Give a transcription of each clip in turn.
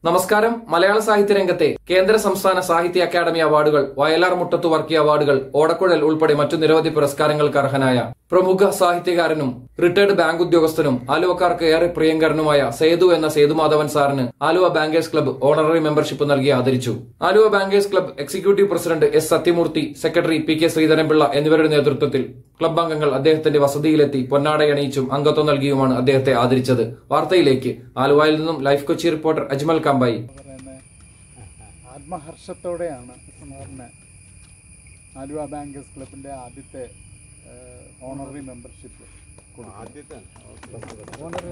നമസ്കാരം മലയാള സാഹിത്യ രംഗത്തെ കേന്ദ്ര സംസ്ഥാന സാഹിത്യ അക്കാദമി അവാർഡുകൾ വയലാർ മുട്ടത്തു വർക്കി അവാർഡുകൾ ഓടക്കുഴൽ ഉൾപ്പെടെ മറ്റു നിരവധി പുരസ്കാരങ്ങൾക്ക് അർഹനായ പ്രമുഖ സാഹിത്യകാരനും റിട്ടയർഡ് ബാങ്ക് ഉദ്യോഗസ്ഥനും ആലുവക്കാർക്ക് ഏറെ പ്രിയങ്കരനുമായ സേതു എന്ന സേതുമാധവൻ സാറിന് Aluva bankers club honorary membership നൽകി ആദരിച്ചു Aluva bankers club executive president S Sathyamoorthy secretary P K Sreedharanpillai എന്നിവരുടെ നേതൃത്വത്തിൽ ക്ലബ്ബ് അംഗങ്ങൾ അദ്ദേഹത്തിന്റെ വസതിയിലെത്തി പൊന്നാടയണിയിച്ചും അംഗത്വം നൽകിയുമാണ് അദ്ദേഹത്തെ ആദരിച്ചത് വാർത്തയിലേക്ക് ആലുവയിൽ നിന്നും ലൈഫ് കൊച്ചി റിപ്പോർട്ടർ അജ്മൽ കാമ്പായി പറയുന്ന ആത്മഹർഷത്തോടെയാണ് സാറിന് ആലുവ ബാങ്കേഴ്സ് ക്ലബിൻ്റെ ആദ്യത്തെ honorary membership honorary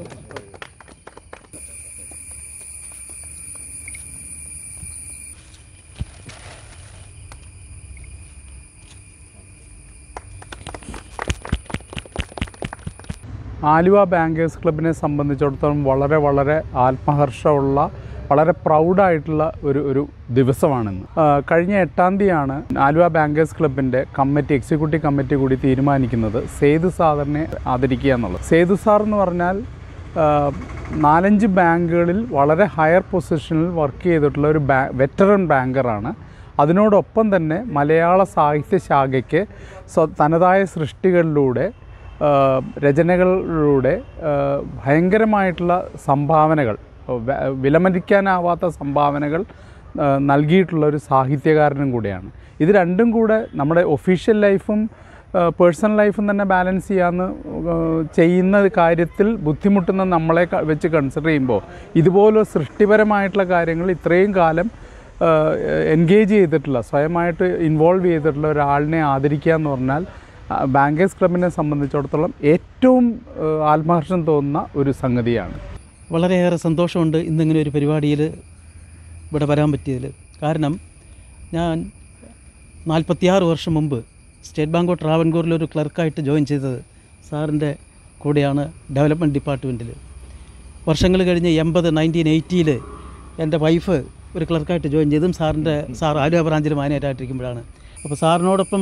Aluva bankers ക്ലബിനെ സംബന്ധിച്ചിടത്തോളം വളരെ വളരെ ആത്മഹർഷമുള്ള വളരെ പ്രൗഡായിട്ടുള്ള ഒരു ഒരു ദിവസമാണിന്ന് ആ, കഴിഞ്ഞ എട്ടാം തീയതിയാണ് ആലുവ ബാങ്കേഴ്സ് ക്ലബിൻ്റെ കമ്മിറ്റി എക്സിക്യൂട്ടീവ് കമ്മിറ്റി കൂടി തീരുമാനിക്കുന്നത് സേതു സാറിനെ ആദരിക്കുക എന്നുള്ളത് സേതു സാർ എന്ന് പറഞ്ഞാൽ ആ, നാലഞ്ച് ബാങ്കുകളിൽ വളരെ ഹയർ പൊസിഷനിൽ വർക്ക് ചെയ്തിട്ടുള്ള ഒരു ബാ വെറ്ററൻ ബാങ്കറാണ് അതിനോടൊപ്പം തന്നെ മലയാള സാഹിത്യ ശാഖയ്ക്ക് സ്വ തനതായ സൃഷ്ടികളിലൂടെ ആ, രചനകളിലൂടെ ആ, ഭയങ്കരമായിട്ടുള്ള സംഭാവനകൾ വ- വിലമതിക്കാനാവാത്ത സംഭാവനകൾ ആ, നൽകിയിട്ടുള്ള ഒരു സാഹിത്യകാരനും കൂടെയാണ് ഇത് രണ്ടും കൂടെ നമ്മുടെ ഒഫീഷ്യൽ ലൈഫും പേഴ്സണൽ ലൈഫും തന്നെ ബാലൻസ് ചെയ്യാമെന്ന് ചെയ്യുന്ന കാര്യത്തിൽ ബുദ്ധിമുട്ടുന്ന നമ്മളെ ക- വെച്ച് കൺസിഡർ ചെയ്യുമ്പോൾ ഇതുപോലെ സൃഷ്ടിപരമായിട്ടുള്ള കാര്യങ്ങൾ ഇത്രയും കാലം എൻഗേജ് ചെയ്തിട്ടുള്ള സ്വയമായിട്ട് ഇൻവോൾവ് ചെയ്തിട്ടുള്ള ഒരാളിനെ ആദരിക്കുക എന്ന് പറഞ്ഞാൽ ആ, ബാങ്കേഴ്സ് ക്ലബിനെ സംബന്ധിച്ചിടത്തോളം ഏറ്റവും ആ, ആത്മഹർഷം തോന്നുന്ന ഒരു സംഗതിയാണ് വളരെയേറെ സന്തോഷമുണ്ട് ഇന്നിങ്ങനെ ഒരു പരിപാടിയിൽ ഇവിടെ വരാൻ പറ്റിയതിൽ കാരണം ഞാൻ നാൽപ്പത്തിയാറ് വർഷം മുമ്പ് സ്റ്റേറ്റ് ബാങ്ക് ഓഫ് ട്രാവൻകൂറിൽ ഒരു ക്ലർക്കായിട്ട് ജോയിൻ ചെയ്തത് സാറിൻ്റെ കൂടെയാണ് ഡെവലപ്മെൻറ്റ് ഡിപ്പാർട്ട്മെൻറ്റിൽ വർഷങ്ങൾ കഴിഞ്ഞ് എൺപത് നയൻറ്റീൻ എയ്റ്റിയിൽ എൻ്റെ വൈഫ് ഒരു ക്ലർക്കായിട്ട് ജോയിൻ ചെയ്തും സാറിൻ്റെ സാർ ആലുവ ബ്രാഞ്ചിൽ മാനേജറായിട്ടിരിക്കുമ്പോഴാണ് അപ്പോൾ സാറിനോടൊപ്പം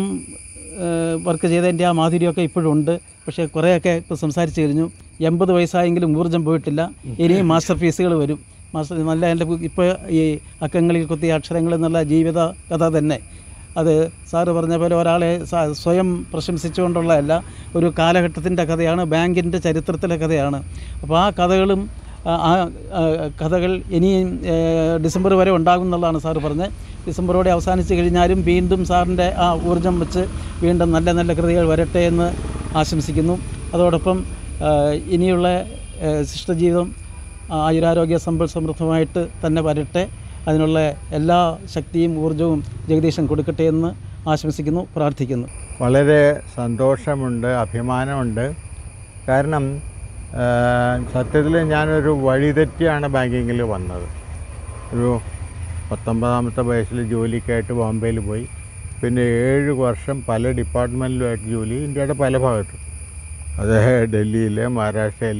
വർക്ക് ചെയ്തതിൻ്റെ ആ മാധുര്യമൊക്കെ ഇപ്പോഴും ഉണ്ട് പക്ഷേ കുറേയൊക്കെ ഇപ്പോൾ സംസാരിച്ച് കഴിഞ്ഞു എൺപത് വയസ്സായെങ്കിലും ഊർജ്ജം പോയിട്ടില്ല ഇനിയും മാസ്റ്റർ പീസുകൾ വരും മാസ്റ്റർ നല്ല എൻ്റെ ഇപ്പോൾ ഈ അക്കങ്ങളിൽ കുത്തിയ അക്ഷരങ്ങൾ എന്നുള്ള ജീവിത കഥ തന്നെ അത് സാറ് പറഞ്ഞ പോലെ ഒരാളെ സ- സ്വയം പ്രശംസിച്ചുകൊണ്ടുള്ളതല്ല ഒരു കാലഘട്ടത്തിൻ്റെ കഥയാണ് ബാങ്കിൻ്റെ ചരിത്രത്തിലെ കഥയാണ് അപ്പോൾ ആ കഥകളും ആ ആ- ആ കഥകൾ ഇനിയും ഏഹ്, ഡിസംബർ വരെ ഉണ്ടാകും എന്നുള്ളതാണ് സാറ് പറഞ്ഞത് ഡിസംബറോടെ അവസാനിച്ച് കഴിഞ്ഞാലും വീണ്ടും സാറിൻ്റെ ആ ഊർജം വെച്ച് വീണ്ടും നല്ല നല്ല കൃതികൾ വരട്ടെ എന്ന് ആശംസിക്കുന്നു അതോടൊപ്പം ഏഹ്, ഇനിയുള്ള ഏഹ്, ശിഷ്ടജീവിതം ആയുരാരോഗ്യ സമ്പൽ സമൃദ്ധമായിട്ട് തന്നെ വരട്ടെ അതിനുള്ള എല്ലാ ശക്തിയും ഊർജവും ജഗദീശൻ കൊടുക്കട്ടെ എന്ന് ആശംസിക്കുന്നു പ്രാർത്ഥിക്കുന്നു വളരെ സന്തോഷമുണ്ട് അഭിമാനമുണ്ട് കാരണം സത്യത്തിൽ ഞാനൊരു വഴിതെറ്റിയാണ് ബാങ്കിങ്ങിൽ വന്നത് ഒരു പത്തൊമ്പതാമത്തെ വയസ്സിൽ ജോലിക്കായിട്ട് ബോംബെയിൽ പോയി പിന്നെ ഏഴ് വർഷം പല ഡിപ്പാർട്ട്മെൻറ്റിലുമായിട്ട് ജോലി ഇന്ത്യയുടെ പല ഭാഗത്തും അത് ഡൽഹിയിൽ മഹാരാഷ്ട്രയിൽ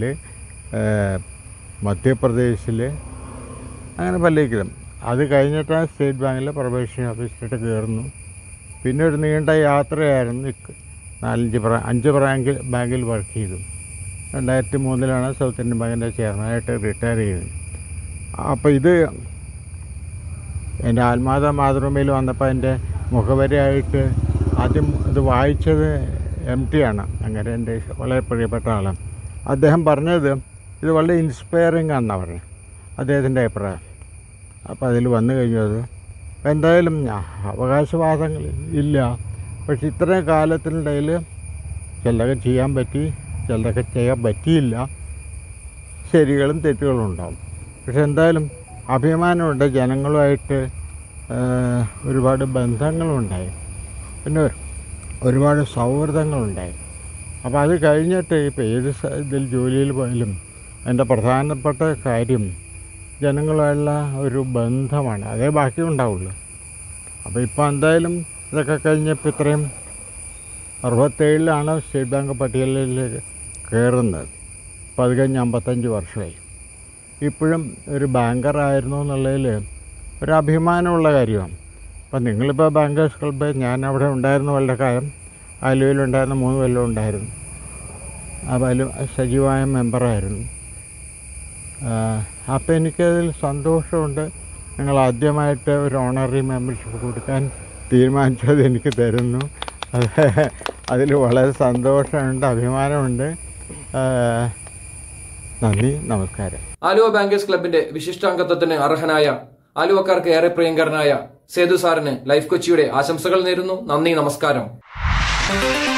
മധ്യപ്രദേശിൽ അങ്ങനെ പലതിലും അത് കഴിഞ്ഞിട്ടാണ് സ്റ്റേറ്റ് ബാങ്കിലെ പ്രൊബേഷൻ ഓഫീസറായിട്ട് കയറുന്നു പിന്നെ ഒരു നീണ്ട യാത്രയായിരുന്നു ഇക്ക് നാലഞ്ച് ബ്രാ അഞ്ച് ബാങ്കിൽ ബാങ്കിൽ വർക്ക് ചെയ്തു രണ്ടായിരത്തി മൂന്നിലാണ് സൗത്ത് ഇന്ത്യൻ ബാങ്കിൻ്റെ ചെയർമാനായിട്ട് റിട്ടയർ ചെയ്തത് അപ്പോൾ ഇത് എൻ്റെ ആത്മാത മാതൃഭൂമിയിൽ വന്നപ്പോൾ എൻ്റെ മുഖവരിയായിട്ട് ആദ്യം ഇത് വായിച്ചത് എം ടി ആണ് അങ്ങനെ എൻ്റെ വളരെ പ്രിയപ്പെട്ട ആളാണ് അദ്ദേഹം പറഞ്ഞത് ഇത് വളരെ ഇൻസ്പയറിംഗ് ആണെന്നാണ് പറഞ്ഞത് അദ്ദേഹത്തിൻ്റെ അഭിപ്രായം അപ്പോൾ അതിൽ വന്നു കഴിഞ്ഞത് എന്തായാലും ഞാ- അവകാശവാദങ്ങൾ ഇല്ല പക്ഷെ ഇത്രയും കാലത്തിനിടയിൽ ചിലതൊക്കെ ചെയ്യാൻ പറ്റി ചിലതൊക്കെ ചെയ്യാൻ പറ്റിയില്ല ശരികളും തെറ്റുകളും ഉണ്ടാവും പക്ഷെ എന്തായാലും അഭിമാനമുണ്ട് ജനങ്ങളുമായിട്ട് ആ, ഒരുപാട് ബന്ധങ്ങളുണ്ടായി പിന്നെ ഒരുപാട് സൗഹൃദങ്ങളുണ്ടായി അപ്പോൾ അത് കഴിഞ്ഞിട്ട് ഇപ്പോൾ ഏത് സ- ഇതിൽ ജോലിയിൽ പോയാലും എൻ്റെ പ്രധാനപ്പെട്ട കാര്യം ജനങ്ങളുമായുള്ള ഒരു ബന്ധമാണ് അതേ ബാക്കി ഉണ്ടാവുള്ളൂ അപ്പോൾ ഇപ്പോൾ എന്തായാലും ഇതൊക്കെ കഴിഞ്ഞപ്പോൾ ഇത്രയും അറുപത്തേഴിലാണ് സ്റ്റേറ്റ് ബാങ്ക് പട്ടികയിലേക്ക് കയറുന്നത് അപ്പോൾ അത് കഴിഞ്ഞ് അമ്പത്തഞ്ച് വർഷമായി ഇപ്പോഴും ഒരു ബാങ്കറായിരുന്നു എന്നുള്ളതിൽ ഒരു അഭിമാനമുള്ള കാര്യമാണ് അപ്പം നിങ്ങളിപ്പോൾ ബാങ്കേഴ്സ് ക്ലബ്ബ് ഞാൻ അവിടെ ഉണ്ടായിരുന്ന വളരെ കാലം ആലുവയിലുണ്ടായിരുന്ന മൂന്ന് കൊല്ലം ഉണ്ടായിരുന്നു അപ്പോൾ അതിൽ സജീവമായ മെമ്പറായിരുന്നു അപ്പോൾ എനിക്കതിൽ സന്തോഷമുണ്ട് ഞങ്ങൾ ആദ്യമായിട്ട് ഒരു ഓണററി മെമ്പർഷിപ്പ് കൊടുക്കാൻ തീരുമാനിച്ചത് എനിക്ക് തരുന്നു അത് അതിൽ വളരെ സന്തോഷമുണ്ട് അഭിമാനമുണ്ട് ആ, നന്ദി നമസ്കാരം ആലുവ ബാങ്കേഴ്സ് ക്ലബിന്റെ വിശിഷ്ടാംഗത്വത്തിന് അർഹനായ ആലുവക്കാർക്ക് ഏറെ പ്രിയങ്കരനായ സേതു സാറിന് ലൈഫ് കൊച്ചിയുടെ ആശംസകൾ നേരുന്നു നന്ദി നമസ്കാരം